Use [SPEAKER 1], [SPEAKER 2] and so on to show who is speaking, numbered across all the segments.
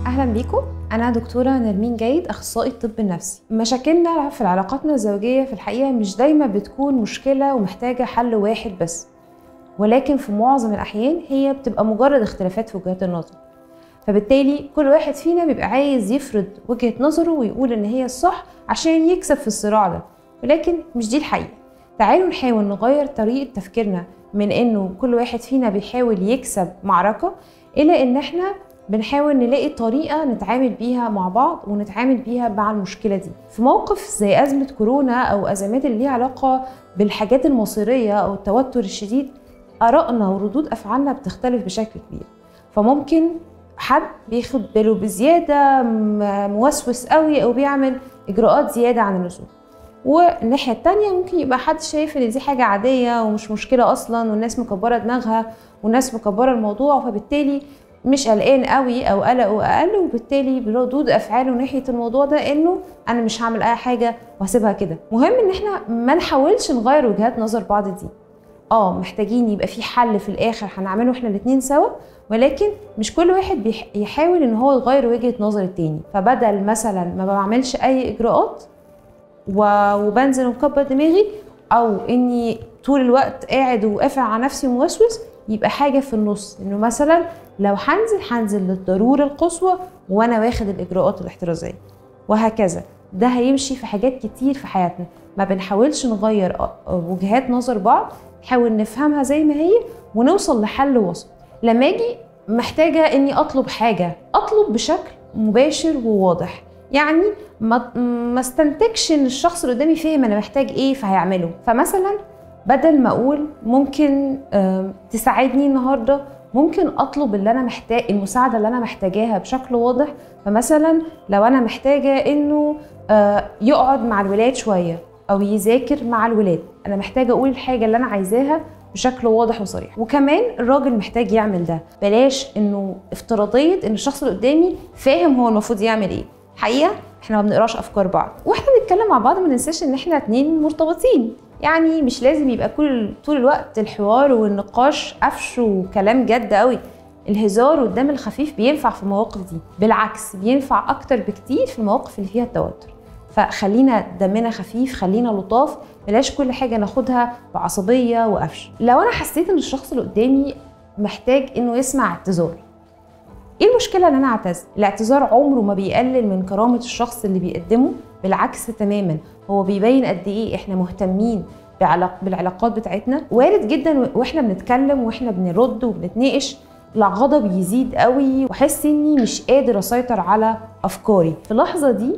[SPEAKER 1] اهلا بيكم انا دكتوره نرمين جيد اخصائي الطب النفسي مشاكلنا في علاقاتنا الزوجيه في الحقيقه مش دايما بتكون مشكله ومحتاجه حل واحد بس ولكن في معظم الاحيان هي بتبقى مجرد اختلافات في وجهات النظر فبالتالي كل واحد فينا بيبقى عايز يفرض وجهه نظره ويقول ان هي الصح عشان يكسب في الصراع ده ولكن مش دي الحقيقه تعالوا نحاول نغير طريقه تفكيرنا من انه كل واحد فينا بيحاول يكسب معركه الى ان احنا بنحاول نلاقي طريقه نتعامل بيها مع بعض ونتعامل بيها مع المشكله دي في موقف زي ازمه كورونا او ازمات اللي ليها علاقه بالحاجات المصيريه او التوتر الشديد ارائنا وردود افعالنا بتختلف بشكل كبير فممكن حد بياخد باله بزياده موسوس قوي او بيعمل اجراءات زياده عن اللزوم والناحيه التانية ممكن يبقى حد شايف ان دي حاجه عاديه ومش مشكله اصلا والناس مكبره دماغها والناس مكبره الموضوع فبالتالي مش قلقان قوي او قلقه اقل وبالتالي بردود افعاله ناحيه الموضوع ده انه انا مش هعمل اي حاجه وهسيبها كده مهم ان احنا ما نحاولش نغير وجهات نظر بعض دي اه محتاجين يبقى في حل في الاخر هنعمله احنا الاثنين سوا ولكن مش كل واحد يحاول ان هو يغير وجهه نظر التاني فبدل مثلا ما بعملش اي اجراءات وبنزل ومكبر دماغي او اني طول الوقت قاعد وقافل على نفسي وموسوس يبقى حاجه في النص انه مثلا لو هنزل هنزل للضروره القصوى وانا واخد الاجراءات الاحترازيه وهكذا ده هيمشي في حاجات كتير في حياتنا ما بنحاولش نغير وجهات نظر بعض نحاول نفهمها زي ما هي ونوصل لحل وسط لما اجي محتاجه اني اطلب حاجه اطلب بشكل مباشر وواضح يعني ما ما استنتجش ان الشخص اللي قدامي فهم انا محتاج ايه فهيعمله فمثلا بدل ما اقول ممكن تساعدني النهارده ممكن اطلب اللي انا محتاج المساعده اللي انا محتاجاها بشكل واضح فمثلا لو انا محتاجه انه يقعد مع الولاد شويه او يذاكر مع الولاد انا محتاجه اقول الحاجه اللي انا عايزاها بشكل واضح وصريح وكمان الراجل محتاج يعمل ده بلاش انه افتراضيه ان الشخص اللي قدامي فاهم هو المفروض يعمل ايه حقيقه احنا ما بنقراش افكار بعض واحنا بنتكلم مع بعض ما ننساش ان احنا اتنين مرتبطين يعني مش لازم يبقى كل طول الوقت الحوار والنقاش قفش وكلام جد قوي الهزار والدم الخفيف بينفع في المواقف دي بالعكس بينفع اكتر بكتير في المواقف اللي فيها التوتر فخلينا دمنا خفيف خلينا لطاف بلاش كل حاجه ناخدها بعصبيه وقفش لو انا حسيت ان الشخص اللي قدامي محتاج انه يسمع اعتذار ايه المشكله ان انا اعتذر الاعتذار عمره ما بيقلل من كرامه الشخص اللي بيقدمه بالعكس تماما هو بيبين قد ايه احنا مهتمين بعلاق بالعلاقات بتاعتنا وارد جدا واحنا بنتكلم واحنا بنرد وبنتناقش الغضب يزيد قوي واحس اني مش قادر اسيطر على افكاري في اللحظه دي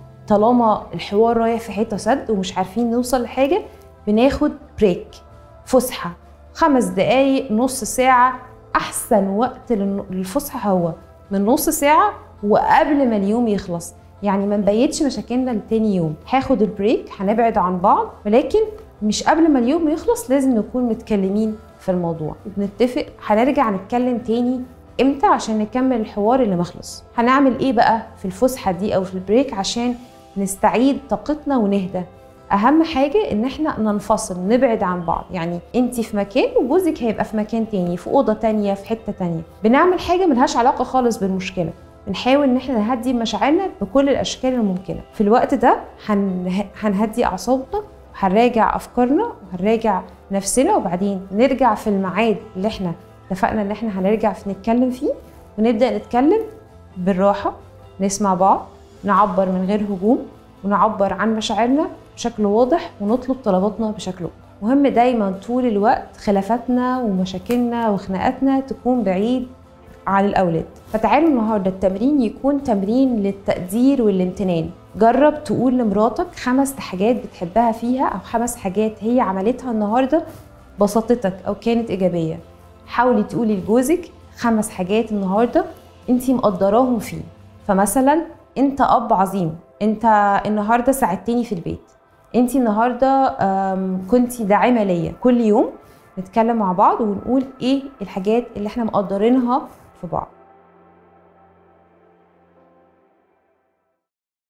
[SPEAKER 1] طالما الحوار رايح في حته سد ومش عارفين نوصل لحاجه بناخد بريك فسحه خمس دقايق نص ساعه احسن وقت للفسحه هو من نص ساعه وقبل ما اليوم يخلص يعني ما نبيتش مشاكلنا لتاني يوم هاخد البريك هنبعد عن بعض ولكن مش قبل ما اليوم يخلص لازم نكون متكلمين في الموضوع بنتفق هنرجع نتكلم تاني امتى عشان نكمل الحوار اللي مخلص هنعمل ايه بقى في الفسحه دي او في البريك عشان نستعيد طاقتنا ونهدى اهم حاجه ان احنا ننفصل نبعد عن بعض يعني انت في مكان وجوزك هيبقى في مكان تاني في اوضه تانية في حته تانية بنعمل حاجه ملهاش علاقه خالص بالمشكله بنحاول ان احنا نهدي مشاعرنا بكل الاشكال الممكنه في الوقت ده هن... هنهدي اعصابنا هنراجع افكارنا وهنراجع نفسنا وبعدين نرجع في الميعاد اللي احنا اتفقنا ان احنا هنرجع في نتكلم فيه ونبدا نتكلم بالراحه نسمع بعض نعبر من غير هجوم ونعبر عن مشاعرنا بشكل واضح ونطلب طلباتنا بشكل واضح مهم دايما طول الوقت خلافاتنا ومشاكلنا وخناقاتنا تكون بعيد عن الاولاد فتعالوا النهارده التمرين يكون تمرين للتقدير والامتنان جرب تقول لمراتك خمس حاجات بتحبها فيها او خمس حاجات هي عملتها النهارده بسطتك او كانت ايجابيه حاولي تقولي لجوزك خمس حاجات النهارده انت مقدراهم فيه فمثلا انت اب عظيم انت النهارده ساعدتني في البيت انت النهارده كنتي داعمه ليا كل يوم نتكلم مع بعض ونقول ايه الحاجات اللي احنا مقدرينها في بعض